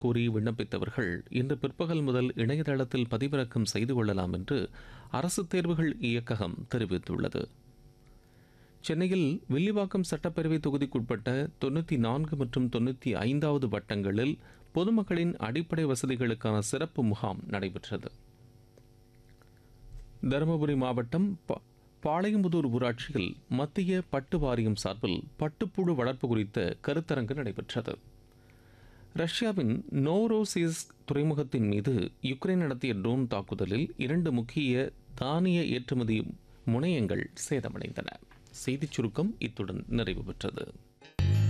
கோரி விண்ணப்பித்தவர்கள் இன்று பிற்பகல் முதல் இணையதளத்தில் பதிவிறக்கம் செய்து கொள்ளலாம் என்று அரசு தேர்வுகள் இயக்ககம் தெரிவித்துள்ளது சென்னையில் வில்லிவாக்கம் சட்டப்பேரவை தொகுதிக்குட்பட்ட தொண்ணூற்றி நான்கு மற்றும் தொண்ணூற்றி ஐந்தாவது வட்டங்களில் பொதுமக்களின் அடிப்படை வசதிகளுக்கான சிறப்பு முகாம் நடைபெற்றது தருமபுரி மாவட்டம் ப- பாளையம்புதூர் ஊராட்சியில் மத்திய பட்டு வாரியம் சார்பில் பட்டுப்புழு வளர்ப்பு குறித்த கருத்தரங்கு நடைபெற்றது ரஷ்யாவின் நோரோசிஸ் துறைமுகத்தின் மீது யுக்ரைன் நடத்திய ட்ரோன் தாக்குதலில் இரண்டு முக்கிய தானிய ஏற்றுமதி முனையங்கள் சேதமடைந்தன செய்திச் சுருக்கம் இத்துடன் நிறைவு பெற்றது